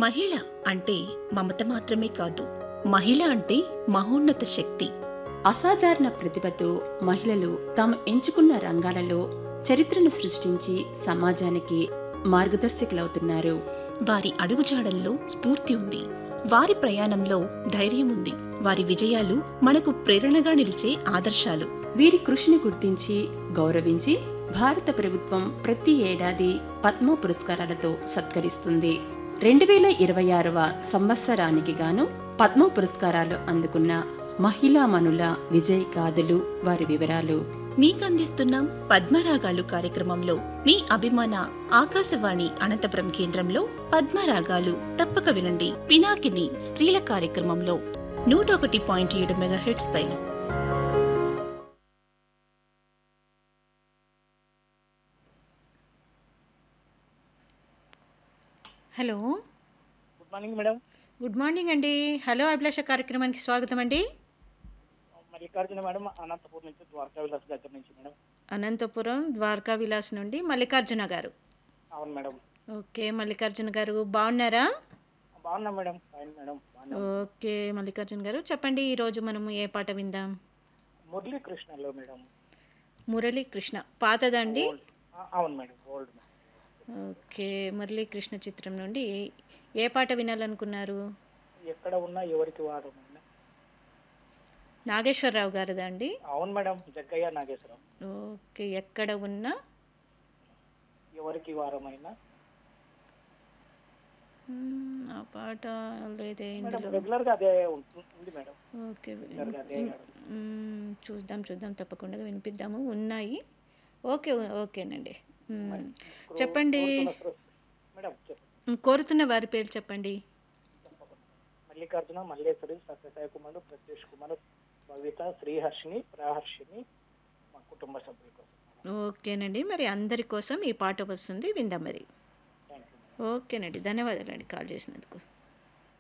మహిళ అంటే మమత మాత్రమే కాదు మహిళ అంటే మహోన్నత శక్తి అసాధారణ ప్రతిభతో మహిళలు తాము ఎంచుకున్న రంగాలలో చరిత్రను సృష్టించి సమాజానికి మార్గదర్శకులవుతున్నారు వారి అడుగుజాడల్లో స్ఫూర్తి ఉంది వారి ప్రయాణంలో ధైర్యం ఉంది వారి విజయాలు మనకు ప్రేరణగా నిలిచే ఆదర్శాలు వీరి కృషిని గుర్తించి గౌరవించి భారత ప్రభుత్వం ప్రతి ఏడాది పద్మ పురస్కారాలతో సత్కరిస్తుంది రెండు వేల ఇరవై ఆరవ సంవత్సరానికి గాను పద్మ పురస్కారాలు అందుకున్న మహిళామణుల విజయ్ గాథలు వారి వివరాలు మీకందిస్తున్నాం పద్మరాగాలు కార్యక్రమంలో మీ అభిమాన ఆకాశవాణి అనంతపురం కేంద్రంలో పద్మరాగాలు తప్పక వినండి పినాకిని స్త్రీల కార్యక్రమంలో నూట ఒకటి పాయింట్ ఏడు మెగాహెట్స్ పై hello good morning madam good morning అండి హలో అభిలాష కార్యక్రమానికి స్వాగతం అండి మల్లికార్జున మేడం అనంతపూర్ నుంచి ద్వారకా విలాస్ దగ్గర నుంచి మేడం అనంతపురం ద్వారకా విలాస్ నుండి మల్లికార్జున గారు అవును మేడం ఓకే మల్లికార్జున గారు బాగున్నారా బాగున్నా మేడం ఫైన్ మేడం బాగున్నా ఓకే మల్లికార్జున గారు చెప్పండి ఈరోజు మనము ఏ పాట విందాం మురళీ కృష్ణలో మేడం మురళీ కృష్ణ పాతదండి ఆ, అవును madam old madam okay Murali Krishna చిత్రం నుండి ఏ పాట వినాలనుకున్నారు ఎక్కడ ఉన్నా ఎవరికి వారు మేడం నాగేశ్వరరావు గారిదా అండి అవును మేడం జగ్గయ్య నాగేశ్వరం ఓకే ఎక్కడ ఉన్నా ఎవరికి వారమైనా మ్మ్, ఆ పాట లేదే మేడం ఇందులో రెగ్యులర్ గా అదే ఉంటుంది ఉంది మేడం ఓకే రెగ్యులర్ గా అదే మ్మ్, చూద్దాం చూద్దాం తప్పకుండా వినిపిద్దాము ఉన్నాయి ఓకే ఓకేనండి మ్మ్. చెప్పండి మేడం చెప్పు మ్మ్, కోరుతున్న వారి పేరు చెప్పండి మల్లికార్జున మల్లేశ్వరి సత్యసాయి కుమార్ ప్రత్యూష్ కుమార్ భవిత శ్రీహర్షిని ప్రహర్షిని మా కుటుంబ సభ్యుల కోసం ఓకేనండి మరి అందరి కోసం ఈ పాట వస్తుంది విందాం మరి థ్యాంక్ యూ ఓకేనండి ధన్యవాదాలండి కాల్ చేసినందుకు